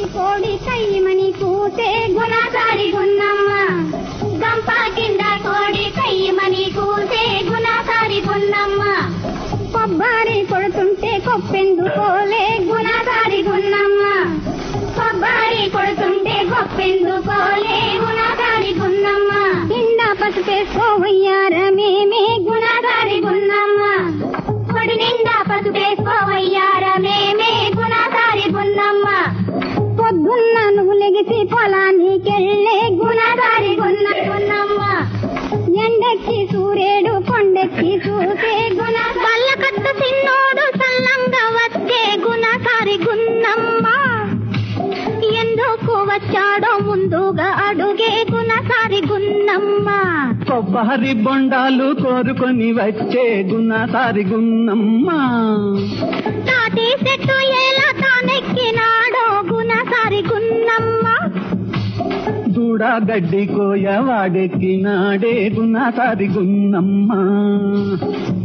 కోడి కయ్యమని కూసే గుణసారి గున్నమ్మ గంప కింద కోడి కయ్యమని కూసే గుణసారి గున్నమ్మ కొబ్బరి కొడుతుంటే కొప్పెందుకోలే గుణసారి గున్నమ్మ కొబ్బరి కొడుతుంటే కొప్పెందుకోలే గుణసారి గున్నమ్మ కింద పసుపేసుకోవయ్యారమేమే గుణసారి గున్నమ్మ కొడి నిండా పసుపేసుకోవయ్యారమేమే గుణసారి గున్నమ్మ పొద్దున్న నువ్వు లెగిసి పొలానికెళ్ళే గుణసారి గున్న గున్నమ్మ ఎండెక్కి సూర్యుడు కొండెక్కి చూసే గుణ కళ్ళకట్టు సిన్నోడు సల్లంగా వచ్చే గుణసారి గున్నమ్మ ఎందుకు వచ్చాడో ముందుగా అడుగే గుణసారి గున్నమ్మ కొబ్బరి బొండాలు కోరుకొని వచ్చే గుణసారి గున్నమ్మ తాటి చెట్టు ఎలా తానెక్కినాడో గుణసారి గున్నమ్మ దూడ గడ్డి కోయ వాడెక్కినాడే గుణసారి గున్నమ్మ